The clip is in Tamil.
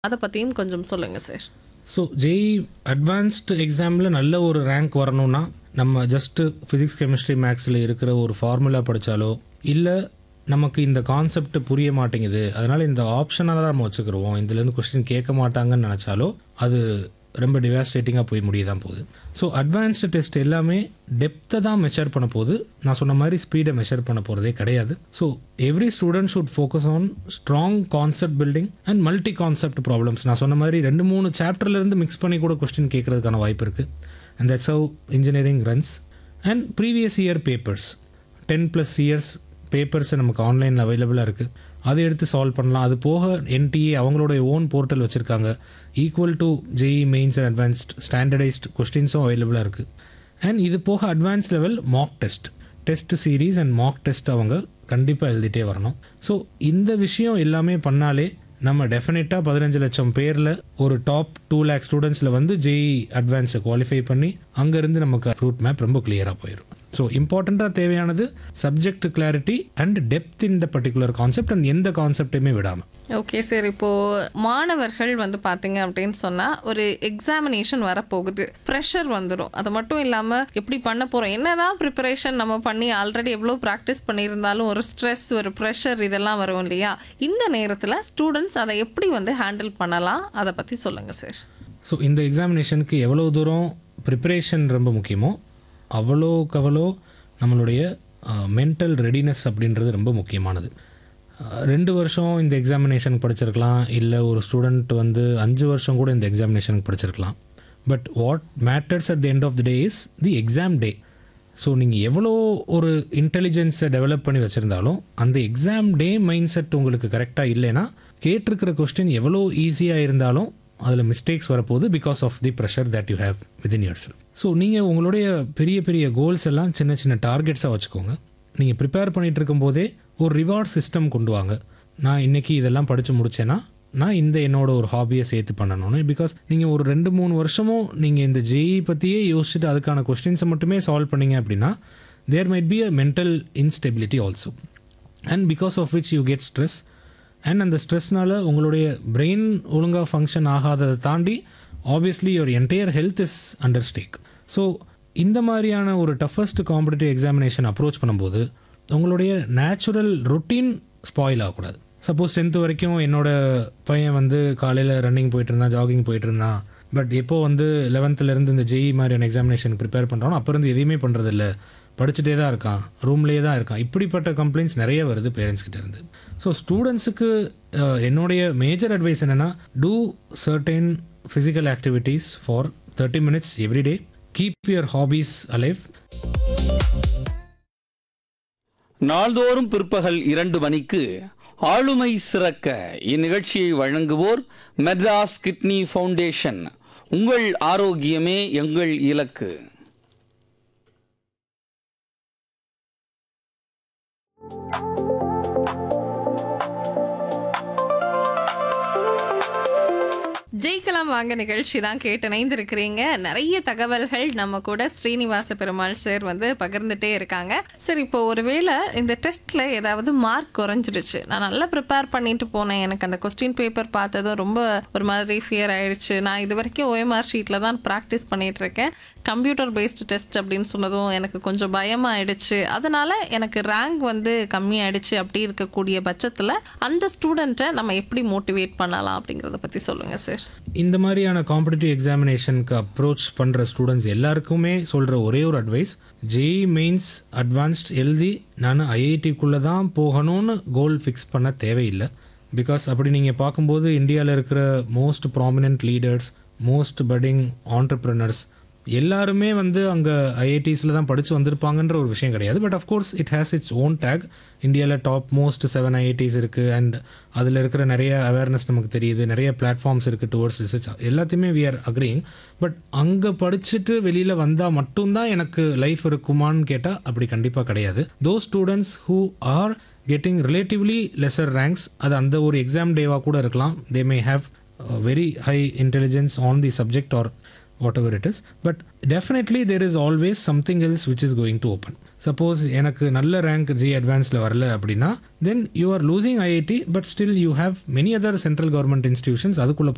அதை பற்றியும் கொஞ்சம் சொல்லுங்கள் சார் ஸோ ஜேஇ அட்வான்ஸ்டு எக்ஸாமில் நல்ல ஒரு ரேங்க் வரணும்னா நம்ம ஜஸ்ட்டு ஃபிசிக்ஸ் கெமிஸ்ட்ரி மேக்ஸில் இருக்கிற ஒரு ஃபார்முலா படித்தாலோ இல்லை நமக்கு இந்த கான்செப்ட் புரிய மாட்டேங்குது அதனால் இந்த ஆப்ஷனாக நம்ம வச்சுக்கிருவோம் இதுலேருந்து கொஸ்டின் கேட்க மாட்டாங்கன்னு நினச்சாலோ அது ரொம்ப டிவாஸ்டேட்டிங்காக போய் முடிய தான் போகுது ஸோ அட்வான்ஸ்டு டெஸ்ட் எல்லாமே டெப்த்தை தான் மெஷர் பண்ண போகுது நான் சொன்ன மாதிரி ஸ்பீடை மெஷர் பண்ண போகிறதே கிடையாது so every student should focus on strong concept building and multi concept problems நான் சொன்ன மாதிரி ரெண்டு மூணு சாப்டர்லேருந்து மிக்ஸ் பண்ணி கூட கொஸ்டின் கேட்கறதுக்கான வாய்ப்பு இருக்குது and that's how engineering runs and previous year papers ten plus years papers நமக்கு ஆன்லைனில் அவைலபிளாக இருக்குது அதை எடுத்து சால்வ் பண்ணலாம் அது போக என்டிஏ அவங்களுடைய ஓன் போர்ட்டல் வச்சுருக்காங்க equal to JEE mains and advanced standardised கொஸ்டின்ஸும் அவைலபிளாக இருக்குது அண்ட் இது போக advance level mock test test series and mock test அவங்க கண்டிப்பாக எழுதிட்டே வரணும் ஸோ இந்த விஷயம் எல்லாமே பண்ணாலே நம்ம டெஃபினட்டாக பதினஞ்சு லட்சம் பேரில் ஒரு டாப் டூ லேக் ஸ்டூடெண்ட்ஸில் வந்து ஜெஇ அட்வான்ஸை குவாலிஃபை பண்ணி அங்கேருந்து நமக்கு ரூட் மேப் ரொம்ப கிளியராக போயிடும் ஸோ இம்பார்ட்டண்ட்டாக தேவையானது subject clarity and depth in the particular concept and எந்த கான்செப்டையுமே விடாமல் ஓகே சார் இப்போது மாணவர்கள் வந்து பார்த்தீங்க அப்படின்னு சொன்னால் ஒரு எக்ஸாமினேஷன் வரப்போகுது ப்ரெஷர் வந்துடும் அது மட்டும் இல்லாமல் எப்படி பண்ண போகிறோம் என்னதான் ப்ரிப்பரேஷன் நம்ம பண்ணி ஆல்ரெடி எவ்வளோ ப்ராக்டிஸ் பண்ணியிருந்தாலும் ஒரு ஸ்ட்ரெஸ் ஒரு ப்ரெஷர் இதெல்லாம் வரும் இல்லையா இந்த நேரத்தில் ஸ்டூடெண்ட்ஸ் அதை எப்படி வந்து ஹேண்டில் பண்ணலாம் அதை பற்றி சொல்லுங்கள் சார் ஸோ இந்த எக்ஸாமினேஷனுக்கு எவ்வளோ தூரம் ப்ரிப்பரேஷன் ரொம்ப முக்கியமோ அவ்வளோக்கு அவ்வளோ நம்மளுடைய மென்டல் ரெடினஸ் அப்படின்றது ரொம்ப முக்கியமானது அஹ், ரெண்டு வருஷம் இந்த எக்ஸாமினேஷனுக்கு படிச்சிருக்கலாம் இல்லை ஒரு ஸ்டூடெண்ட் வந்து அஞ்சு வருஷம் கூட இந்த எக்ஸாமினேஷனுக்கு படிச்சிருக்கலாம் but what matters at the end of the day is the exam day so நீங்கள் எவ்வளோ ஒரு இன்டெலிஜென்ஸை டெவலப் பண்ணி வச்சுருந்தாலும் அந்த எக்ஸாம் டே மைண்ட் செட் உங்களுக்கு கரெக்டாக இல்லைன்னா கேட்டிருக்கிற கொஸ்டின் எவ்வளோ ஈஸியாக இருந்தாலும் அதில் மிஸ்டேக்ஸ் வரப்போகுது because of the pressure that you have within your self so நீங்கள் உங்களுடைய பெரிய பெரிய கோல்ஸ் எல்லாம் சின்ன சின்ன டார்கெட்ஸாக வச்சுக்கோங்க நீங்கள் ப்ரிப்பேர் பண்ணிகிட்டு இருக்கும்போதே ஒரு ரிவார்ட் சிஸ்டம் கொண்டு வாங்க நான் இன்னைக்கு இதெல்லாம் படித்து முடிச்சேன்னா நான் இந்த என்னோட ஒரு ஹாபியை சேர்த்து பண்ணணும்னு பிகாஸ் நீங்கள் ஒரு ரெண்டு மூணு வருஷமும் நீங்கள் இந்த ஜேஇ பற்றியே யோசிச்சுட்டு அதுக்கான கொஸ்டின்ஸை மட்டுமே சால்வ் பண்ணீங்க அப்படின்னா there might be a mental instability also and because of which you get stress and அந்த ஸ்ட்ரெஸ்னால உங்களுடைய பிரெயின் ஒழுங்காக ஃபங்க்ஷன் ஆகாததை தாண்டி obviously your entire health is under stake so இந்த மாதிரியான ஒரு டஃபஸ்ட் காம்படிட்டிவ் எக்ஸாமினேஷன் அப்ரோச் பண்ணும்போது உங்களுடைய நேச்சுரல் ரொட்டீன் ஸ்பாயில் ஆகக்கூடாது சப்போஸ் டென்த்து வரைக்கும் என்னோட பையன் வந்து காலையில் ரன்னிங் போயிட்டு இருந்தான் ஜாகிங் போயிட்டு இருந்தான் பட் எப்போ வந்து 11th ல இருந்து இந்த ஜெஇ மாதிரியான எக்ஸாமினேஷன் ப்ரிப்பேர் பண்ணுறானோ அப்போ இருந்து எதையுமே பண்ணுறதில்ல படிச்சுட்டே தான் இருக்கான் ரூம்லேயே தான் இருக்கான் இப்படிப்பட்ட கம்ப்ளைண்ட்ஸ் நிறைய வருது பேரண்ட்ஸ் கிட்ட இருந்து ஸோ ஸ்டூடெண்ட்ஸுக்கு என்னுடைய மேஜர் அட்வைஸ் என்னென்னா do certain physical activities for thirty minutes every day keep your hobbies alive நாள்தோறும் பிற்பகல் இரண்டு மணிக்கு ஆளுமை சிறக்க இந்நிகழ்ச்சியை வழங்குவோர் மெட்ராஸ் கிட்னி ஃபவுண்டேஷன் உங்கள் ஆரோக்கியமே எங்கள் இலக்கு ஜெயிக்கலாம் வாங்க நிகழ்ச்சி தான் கேட்டு இணைந்திருக்கிறீங்க நிறைய தகவல்கள் நம்ம கூட ஸ்ரீனிவாச பெருமாள் சார் வந்து பகிர்ந்துட்டே இருக்காங்க சரி இப்போ ஒருவேளை இந்த டெஸ்ட்ல ஏதாவது மார்க் குறைஞ்சிடுச்சு நான் நல்லா ப்ரிப்பேர் பண்ணிட்டு போனேன் எனக்கு அந்த கொஸ்டின் பேப்பர் பார்த்ததும் ரொம்ப ஒரு மாதிரி ஃபியர் ஆயிடுச்சு நான் இது வரைக்கும் ஓஎம்ஆர் ஷீட்டில் தான் ப்ராக்டிஸ் பண்ணிட்டு இருக்கேன் கம்ப்யூட்டர் பேஸ்டு டெஸ்ட் அப்படின்னு சொன்னதும் எனக்கு கொஞ்சம் பயமாயிடுச்சு அதனால எனக்கு ரேங்க் வந்து கம்மியாயிடுச்சு அப்படி இருக்கக்கூடிய பட்சத்தில் அந்த ஸ்டூடெண்ட்டை நம்ம எப்படி மோட்டிவேட் பண்ணலாம் அப்படிங்கிறத பற்றி சொல்லுங்கள் சார் இந்த மாதிரியான காம்படிட்டிவ் எக்ஸாமினேஷனுக்கு அப்ரோச் பண்ணுற ஸ்டூடெண்ட்ஸ் எல்லாருக்குமே சொல்கிற ஒரே ஒரு அட்வைஸ் ஜேஇ மெயின்ஸ் அட்வான்ஸ்ட் எழுதி நான் ஐஐடிக்குள்ளே தான் போகணும்னு கோல் ஃபிக்ஸ் பண்ண தேவையில்லை பிகாஸ் அப்படி நீங்கள் பார்க்கும்போது இந்தியாவில் இருக்கிற most prominent leaders most budding entrepreneurs எல்லாருமே வந்து அங்கே ஐஐடிஸில் தான் படித்து வந்திருப்பாங்கன்ற ஒரு விஷயம் கிடையாது but of course it has its own take இந்தியாவில் டாப் மோஸ்ட் செவன் ஐஐடிஸ் இருக்குது அண்ட் அதில் இருக்கிற நிறைய அவேர்னஸ் நமக்கு தெரியுது நிறைய பிளாட்ஃபார்ம்ஸ் இருக்குது டுவர்ட்ஸ் ரிசர்ச் எல்லாத்தையுமே வி ஆர் அக்ரிங் பட் அங்கே படிச்சுட்டு வெளியில் வந்தால் மட்டும்தான் எனக்கு லைஃப் இருக்குமான்னு கேட்டால் அப்படி கண்டிப்பாக கிடையாது though students who are getting relatively lesser ranks அது அந்த ஒரு எக்ஸாம் டேவாக கூட இருக்கலாம் they may have very high intelligence on the subject or whatever it is but definitely there is always something else which is going to open suppose எனக்கு நல்ல ரேங்க் ஜி அட்வான்ஸில் வரல அப்படின்னா then you are losing IIT but still you have many other central government institutions அதுக்குள்ளே